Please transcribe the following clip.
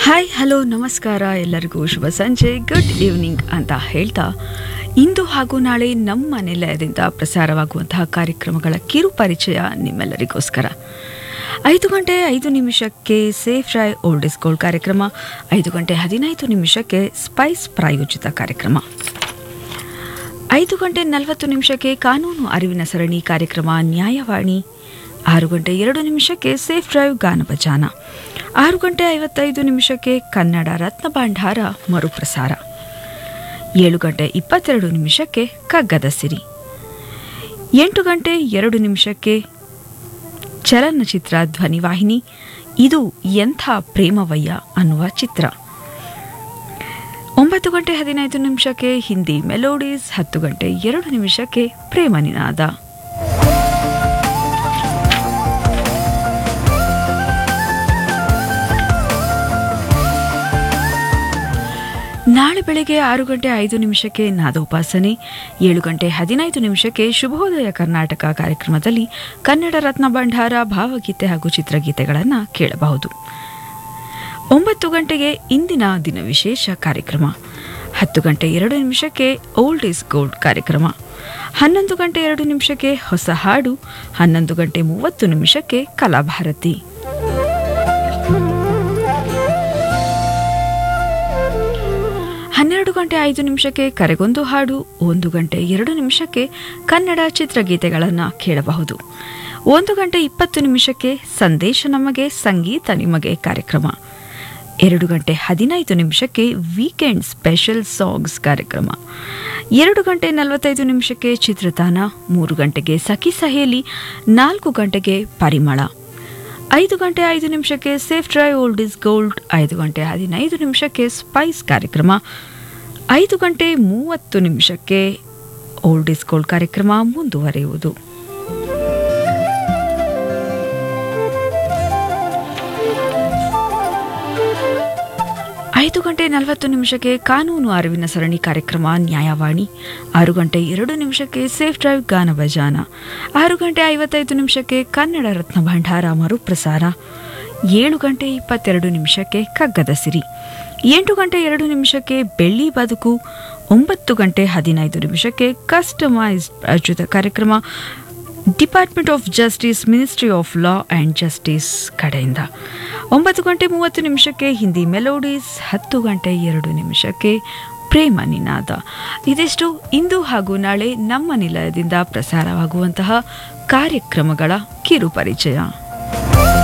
hi hello ನಮಸ್ಕಾರ ಎಲ್ಲರಿಗೂ ಶುಭ ಸಂಜೆ ಗುಡ್ ಈವ್ನಿಂಗ್ ಅಂತ ಹೇಳ್ತಾ ಇಂದು ಹಾಗೂ ನಾಳೆ ನಮ್ಮ ನಿಲಯದಿಂದ ಪ್ರಸಾರವಾಗುವಂತಹ ಕಾರ್ಯಕ್ರಮಗಳ ಕಿರು ಪರಿಚಯ ನಿಮ್ಮೆಲ್ಲರಿಗೋಸ್ಕರ ಐದು ಗಂಟೆ ಐದು ನಿಮಿಷಕ್ಕೆ safe ride old is gold ಕಾರ್ಯಕ್ರಮ ಐದು ಗಂಟೆ ಹದಿನೈದು ನಿಮಿಷಕ್ಕೆ ಸ್ಪೈಸ್ ಪ್ರಾಯೋಜಿತ ಕಾರ್ಯಕ್ರಮ ಐದು ಗಂಟೆ ನಲವತ್ತು ನಿಮಿಷಕ್ಕೆ ಕಾನೂನು ಅರಿವಿನ ಸರಣಿ ಕಾರ್ಯಕ್ರಮ ನ್ಯಾಯವಾಣಿ ಆರು ಗಂಟೆ ಎರಡು ನಿಮಿಷಕ್ಕೆ ಸೇಫ್ ಡ್ರೈವ್ ಗಾನಭಜಾನ ಆರು ಗಂಟೆ ಐವತ್ತೈದು ನಿಮಿಷಕ್ಕೆ ಕನ್ನಡ ರತ್ನ ಭಂಡಾರ ಮರುಪ್ರಸಾರ ಏಳು ಗಂಟೆ ಇಪ್ಪತ್ತೆರಡು ನಿಮಿಷಕ್ಕೆ ಕಗ್ಗದ ಸಿರಿ ಎಂಟು ಗಂಟೆ ಎರಡು ನಿಮಿಷಕ್ಕೆ ಚಲನಚಿತ್ರ ಧ್ವನಿವಾಹಿನಿ ಇದು ಎಂಥ ಪ್ರೇಮವಯ್ಯ ಅನ್ನುವ ಚಿತ್ರ ಒಂಬತ್ತು ಗಂಟೆ ಹದಿನೈದು ನಿಮಿಷಕ್ಕೆ ಹಿಂದಿ ಮೆಲೋಡೀಸ್ ಹತ್ತು ಗಂಟೆ ಎರಡು ನಿಮಿಷಕ್ಕೆ ಪ್ರೇಮ ನಿನಾದ ನಾಳೆ ಬೆಳಗ್ಗೆ ಆರು ಗಂಟೆ ಐದು ನಿಮಿಷಕ್ಕೆ ನಾದೋಪಾಸನೆ ಏಳು ಗಂಟೆ ಹದಿನೈದು ನಿಮಿಷಕ್ಕೆ ಶುಭೋದಯ ಕರ್ನಾಟಕ ಕಾರ್ಯಕ್ರಮದಲ್ಲಿ ಕನ್ನಡ ರತ್ನ ಭಂಡಾರ ಭಾವಗೀತೆ ಹಾಗೂ ಚಿತ್ರಗೀತೆಗಳನ್ನು ಕೇಳಬಹುದು ಒಂಬತ್ತು ಗಂಟೆಗೆ ಇಂದಿನ ದಿನ ವಿಶೇಷ ಕಾರ್ಯಕ್ರಮ ಹತ್ತು ಗಂಟೆ ಎರಡು ನಿಮಿಷಕ್ಕೆ ಓಲ್ಡ್ ಈಸ್ ಗೋಲ್ಡ್ ಕಾರ್ಯಕ್ರಮ ಹನ್ನೊಂದು ಗಂಟೆ ಎರಡು ನಿಮಿಷಕ್ಕೆ ಹೊಸ ಹಾಡು ಹನ್ನೊಂದು ಗಂಟೆ ಮೂವತ್ತು ನಿಮಿಷಕ್ಕೆ ಕಲಾಭಾರತಿ ಹನ್ನೆರಡು ಗಂಟೆ ಐದು ನಿಮಿಷಕ್ಕೆ ಕರೆಗೊಂದು ಹಾಡು ಒಂದು ಗಂಟೆ ಎರಡು ನಿಮಿಷಕ್ಕೆ ಕನ್ನಡ ಚಿತ್ರಗೀತೆಗಳನ್ನು ಕೇಳಬಹುದು ಒಂದು ಗಂಟೆ ಇಪ್ಪತ್ತು ನಿಮಿಷಕ್ಕೆ ಸಂದೇಶ ನಮಗೆ ಸಂಗೀತ ನಿಮಗೆ ಕಾರ್ಯಕ್ರಮ ಎರಡು ಗಂಟೆ ಹದಿನೈದು ನಿಮಿಷಕ್ಕೆ ವೀಕೆಂಡ್ ಸ್ಪೆಷಲ್ ಸಾಂಗ್ಸ್ ಕಾರ್ಯಕ್ರಮ ಎರಡು ಗಂಟೆ ನಲವತ್ತೈದು ನಿಮಿಷಕ್ಕೆ ಚಿತ್ರತಾನ ಮೂರು ಗಂಟೆಗೆ ಸಖಿ ಸಹೇಲಿ ನಾಲ್ಕು ಗಂಟೆಗೆ ಪರಿಮಳ ಐದು ಗಂಟೆ ಐದು ನಿಮಿಷಕ್ಕೆ safe drive old is gold ಐದು ಗಂಟೆ ಹದಿನೈದು ನಿಮಿಷಕ್ಕೆ ಸ್ಪೈಸ್ ಕಾರ್ಯಕ್ರಮ ಐದು ಗಂಟೆ ಮೂವತ್ತು ನಿಮಿಷಕ್ಕೆ ಓಲ್ಡ್ ಇಸ್ ಗೋಲ್ಡ್ ಕಾರ್ಯಕ್ರಮ ಮುಂದುವರೆಯುವುದು ಐದು ಗಂಟೆ ನಲವತ್ತು ನಿಮಿಷಕ್ಕೆ ಕಾನೂನು ಅರಿವಿನ ಸರಣಿ ಕಾರ್ಯಕ್ರಮ ನ್ಯಾಯವಾಣಿ ಆರು ಗಂಟೆ ಎರಡು ನಿಮಿಷಕ್ಕೆ ಸೇಫ್ ಡ್ರೈವ್ ಗಾನ ಭಜಾನ ಆರು ಗಂಟೆ ಐವತ್ತೈದು ನಿಮಿಷಕ್ಕೆ ಕನ್ನಡ ರತ್ನ ಭಂಡಾರ ಮರುಪ್ರಸಾರ ಏಳು ಗಂಟೆ ಇಪ್ಪತ್ತೆರಡು ನಿಮಿಷಕ್ಕೆ ಕಗ್ಗದ ಸಿರಿ ಎಂಟು ಗಂಟೆ ಎರಡು ನಿಮಿಷಕ್ಕೆ ಬೆಳ್ಳಿ ಬದುಕು ಒಂಬತ್ತು ಗಂಟೆ ಹದಿನೈದು ನಿಮಿಷಕ್ಕೆ ಕಸ್ಟಮೈಸ್ಡ್ ಪ್ರಾಯೋಜಿತ ಕಾರ್ಯಕ್ರಮ department of justice ministry of law and justice ಕಡೆಯಿಂದ ಒಂಬತ್ತು ಗಂಟೆ ಮೂವತ್ತು ನಿಮಿಷಕ್ಕೆ ಹಿಂದಿ ಮೆಲೋಡೀಸ್ ಹತ್ತು ಗಂಟೆ ಎರಡು ನಿಮಿಷಕ್ಕೆ ಪ್ರೇಮ ನಿನಾದ ಇದಿಷ್ಟು ಇಂದು ಹಾಗೂ ನಾಳೆ ನಮ್ಮ ನಿಲಯದಿಂದ ಪ್ರಸಾರವಾಗುವಂತಹ ಕಾರ್ಯಕ್ರಮಗಳ ಕಿರು ಪರಿಚಯ